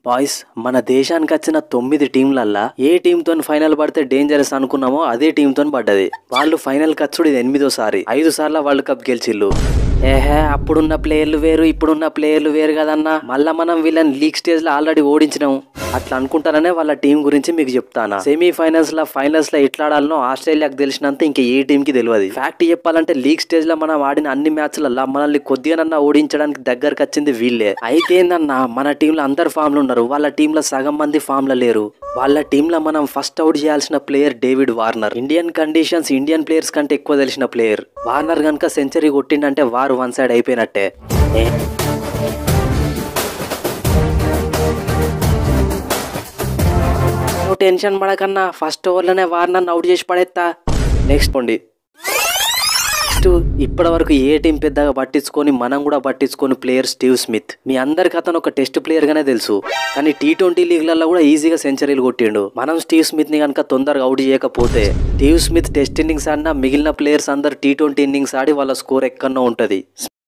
Boys మన దేశానికి వచ్చిన తొమ్మిది టీంలల్లా ఏ టీంతో ఫైనల్ పడితే డేంజరస్ అనుకున్నామో అదే టీంతో పడ్డది వాళ్ళు ఫైనల్ కచ్చుడు ఇది ఎనిమిదోసారి ఐదు సార్లు వరల్డ్ కప్ గెలిచిల్లు ఏహే అప్పుడున్న ప్లేయర్లు వేరు ఇప్పుడున్న ప్లేయర్లు వేరు కదన్నా మళ్ళా మనం వీళ్ళని లీగ్ స్టేజ్ లో ఆల్రెడీ ఓడించినాం అట్లా అనుకుంటారనే వాళ్ళ టీం గురించి మీకు చెప్తానా సెమీ ఫైనల్స్ లో ఫైనల్స్ లో ఎట్లా ఆడాలనో ఆస్ట్రేలియాకి తెలిసినంత ఇంకా ఏ టీం కి తెలియదు ఫ్యాక్ట్ చెప్పాలంటే లీగ్ స్టేజ్ లో మనం ఆడిన అన్ని మ్యాచ్లలో మనల్ని కొద్దిగానన్నా ఓడించడానికి దగ్గరకు వచ్చింది వీళ్ళే అయితే ఏందన్నా మన టీంలో అందరు ఫామ్ లో ఉన్నారు వాళ్ళ టీంలో సగం మంది ఫామ్ లో లేరు వాళ్ళ టీంలో మనం ఫస్ట్ అవుట్ చేయాల్సిన player David Warner Indian conditions Indian players కంటే ఎక్కువ తెలిసిన ప్లేయర్ వార్నర్ గనుక సెంచరీ కొట్టిండంటే వారు వన్ సైడ్ అయిపోయినట్టే ఏ? నువ్వు టెన్షన్ పడకన్నా ఫస్ట్ ఓవర్లోనే వార్నర్ అవుట్ చేసి పడేస్తా నెక్స్ట్ పొండి నెక్స్ట్ ఇప్పటి వరకు ఏ టీం పెద్దగా పట్టించుకొని మనం కూడా పట్టించుకొని ప్లేయర్ స్టీవ్ స్మిత్ మీ అందరికి అతను ఒక టెస్ట్ ప్లేయర్ గానే తెలుసు కానీ టీ ట్వంటీ లీగ్లలో కూడా ఈజీగా సెంచరీలు కొట్టిండు మనం స్టీవ్ స్మిత్ ని కనుక తొందరగా అవుట్ చేయకపోతే స్టీవ్ స్మిత్ టెస్ట్ ఇన్నింగ్స్ ఆడినా మిగిలిన ప్లేయర్స్ అందరు టీ ట్వంటీ ఇన్నింగ్స్ ఆడి వాళ్ళ స్కోర్ ఎక్కడో ఉంటది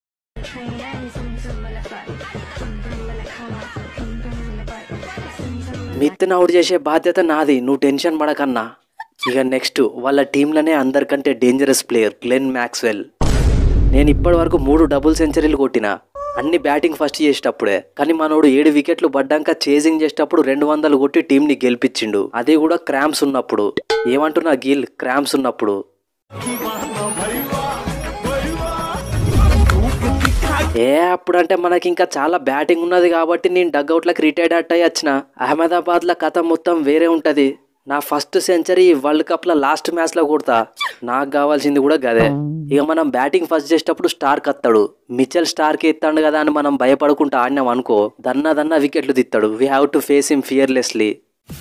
మిత్ని అవుట్ చేసే బాధ్యత నాది నువ్వు టెన్షన్ పడకన్నా ఇక నెక్స్ట్ వాళ్ళ టీంలోనే అందరికంటే డేంజరస్ ప్లేయర్ గ్లెన్ మ్యాక్స్వెల్ నేను ఇప్పటి వరకు మూడు డబుల్ సెంచరీలు కొట్టిన అన్ని బ్యాటింగ్ ఫస్ట్ చేసేటప్పుడే కానీ మనోడు ఏడు వికెట్లు పడ్డాక చేజింగ్ చేసేటప్పుడు రెండు వందలు కొట్టి టీంని గెలిపించిండు అది కూడా క్రామ్స్ ఉన్నప్పుడు ఏమంటున్నా గిల్ క్రామ్స్ ఉన్నప్పుడు ఏ అప్పుడంటే మనకి ఇంకా చాలా బ్యాటింగ్ ఉన్నది కాబట్టి నేను డగ్అవుట్లకు రిటైర్డ్ అట్ అయ్యి వచ్చిన అహ్మదాబాద్ల కథ మొత్తం వేరే ఉంటది నా ఫస్ట్ సెంచరీ వరల్డ్ కప్ లో లాస్ట్ మ్యాచ్ లో కొడతా నాకు కావాల్సింది కూడా గదే ఇక మనం బ్యాటింగ్ ఫస్ట్ చేసేటప్పుడు స్టార్ కత్తాడు మిచెల్ స్టార్ కి ఎత్తాడు కదా అని మనం భయపడుకుంటూ ఆడినాం అనుకో దన్న దన్న వికెట్లు తిత్తాడు we have to face him fearlessly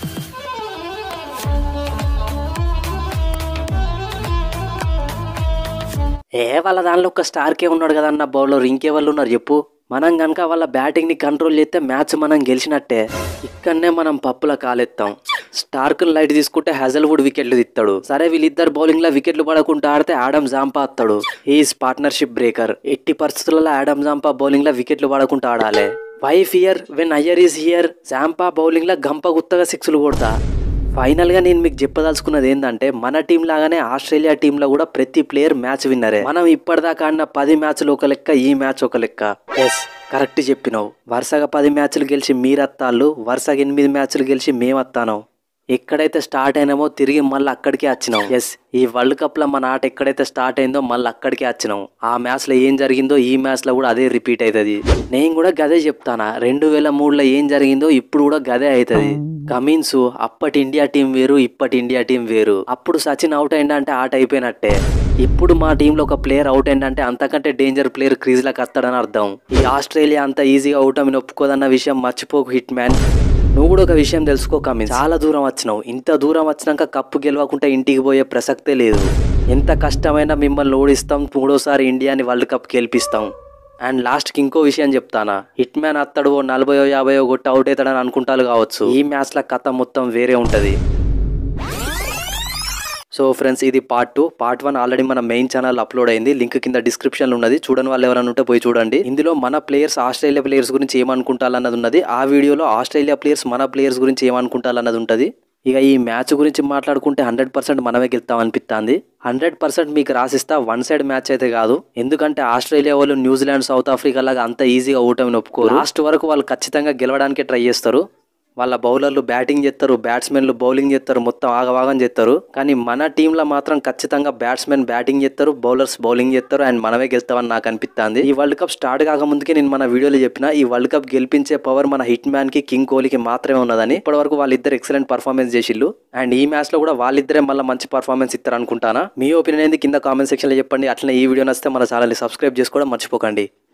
ఏ వాళ్ళ దానిలో ఒక స్టార్కే ఉన్నాడు కదన్న బౌలర్ ఇంకెవళ్ళు ఉన్నారు చెప్పు మనం కనుక వాళ్ళ బ్యాటింగ్ ని కంట్రోల్ చేస్తే మ్యాచ్ మనం గెలిచినట్టే ఇక్కడనే మనం పప్పుల కాలెత్తాం స్టార్క్ లైట్ తీసుకుంటే హెజల్వుడ్ వికెట్లు తీస్తాడు సరే వీళ్ళిద్దరు బౌలింగ్ లో వికెట్లు పడకుండా ఆడితే ఆడమ్ జాంపా వస్తాడు ఈజ్ పార్ట్నర్షిప్ బ్రేకర్ ఎట్టి పరిస్థితులలో ఆడమ్ జాంపా బౌలింగ్ లో వికెట్లు పడకుండా ఆడాలి why fear when Iyer is here Zampa bowling లో గంప గుత్తగా సిక్స్లు కొడతా ఫైనల్ గా నేను మీకు చెప్పదలుచుకున్నది ఏంటంటే మన టీం లాగానే ఆస్ట్రేలియా టీంలో కూడా ప్రతి ప్లేయర్ మ్యాచ్ విన్నరే మనం ఇప్పటిదాకా ఆడిన పది మ్యాచ్లు ఒక లెక్క ఈ మ్యాచ్ ఒక లెక్క ఎస్ కరెక్ట్ చెప్పినావు వరుసగా పది మ్యాచ్లు గెలిచి మీరత్తాళ్ళు వరుసగా ఎనిమిది మ్యాచ్లు గెలిచి మేమత్తాను ఎక్కడైతే స్టార్ట్ అయినామో తిరిగి మళ్ళీ అక్కడికే వచ్చినాం ఎస్ ఈ వరల్డ్ కప్ లో మన ఆట ఎక్కడైతే స్టార్ట్ అయిందో మళ్ళీ అక్కడికే వచ్చినాం ఆ మ్యాచ్ లో ఏం జరిగిందో ఈ మ్యాచ్ లో కూడా అదే రిపీట్ అవుతుంది నేను కూడా గదే చెప్తానా రెండు వేల మూడులో ఏం జరిగిందో ఇప్పుడు కూడా గదే అవుతుంది కమిన్స్ అప్పటి ఇండియా టీం వేరు ఇప్పటి ఇండియా టీం వేరు అప్పుడు సచిన్ అవుట్ అయిందంటే ఆట అయిపోయినట్టే ఇప్పుడు మా టీంలో ఒక ప్లేయర్ అవుట్ అయిందంటే అంతకంటే డేంజర్ ప్లేయర్ క్రీజ్ లకు వస్తాడని అర్థం ఈ ఆస్ట్రేలియా అంత ఈజీగా అవుట్ అని ఒప్పుకోదన్న విషయం మర్చిపోకు హిట్ మ్యాన్ నువ్వు కూడా ఒక విషయం తెలుసుకో కమిన్స్ చాలా దూరం వచ్చినావు ఇంత దూరం వచ్చినాక కప్పు గెలవకుండా ఇంటికి పోయే ప్రసక్తే లేదు ఎంత కష్టమైనా మిమ్మల్ని ఓడిస్తాం మూడోసారి ఇండియాని వరల్డ్ కప్ గెలిపిస్తాం అండ్ లాస్ట్కి ఇంకో విషయం చెప్తానా హిట్ మ్యాన్ అత్తడు ఓ నలభయో యాభయో కొట్టి అవుట్ అవుతాడని అనుకుంటారు కావచ్చు ఈ మ్యాచ్ ల కథ మొత్తం వేరే ఉంటది సో ఫ్రెండ్స్ ఇది part two part one already మన మెయిన్ ఛానల్ అప్లోడ్ అయింది లింక్ కింద డిస్క్రిప్షన్ ఉన్నది చూడని వాళ్ళు ఎవరైనా ఉంటే పోయి చూడండి ఇందులో మన ప్లేయర్స్ ఆస్ట్రేలియా ప్లేయర్స్ గురించి ఏమనుకుంటారన్నది ఉన్నది ఆ వీడియోలో ఆస్ట్రేలియా ప్లేయర్స్ మన ప్లేయర్స్ గురించి ఏమనుకుంటారన్నది ఉంటుంది ఇక ఈ మ్యాచ్ గురించి మాట్లాడుకుంటే హండ్రెడ్ పర్సెంట్ మనమే గెలుస్తాం అనిపిస్తుంది హండ్రెడ్ పర్సెంట్ మీకు రాసిస్తా వన్ సైడ్ మ్యాచ్ అయితే కాదు ఎందుకంటే ఆస్ట్రేలియా వాళ్ళు న్యూజిలాండ్ సౌత్ ఆఫ్రికా లాగా అంత ఈజీగా ఓటమిని ఒప్పుకోరు లాస్ట్ వరకు వాళ్ళు ఖచ్చితంగా గెలవడానికే ట్రై చేస్తారు వాళ్ళ బౌలర్లు బ్యాటింగ్ చేస్తారు బ్యాట్స్మెన్లు బౌలింగ్ చేస్తారు మొత్తం ఆగవాగం చేస్తారు కానీ మన టీంలో మాత్రం ఖచ్చితంగా బ్యాట్స్మెన్ బ్యాటింగ్ చేస్తారు బౌలర్స్ బౌలింగ్ చేస్తారు అండ్ మనమే గెలుస్తామని నాకు అనిపిస్తుంది ఈ వరల్డ్ కప్ స్టార్ట్ కాకముందుకే నేను మన వీడియోలో చెప్పిన ఈ వరల్డ్ కప్ గెలిపించే పవర్ మన హిట్ మ్యాన్ కి కింగ్ కోహ్లీకి మాత్రమే ఉన్నదని ఇప్పటి వరకు వాళ్ళిద్దరు ఎక్సలెంట్ పర్ఫార్మెన్స్ చేసిల్లు అండ్ ఈ మ్యాచ్ లో కూడా వాళ్ళిద్దరే మళ్ళీ మంచి పర్ఫార్మెన్స్ ఇస్తారు అనుకుంటానా మీ ఒపీనియన్ ఏంది కింద కామెంట్ సెక్షన్ లో చెప్పండి అట్లనే ఈ వీడియో నచ్చితే మన ఛానల్ సబ్స్క్రైబ్ చేసుకోవడం మర్చిపోకండి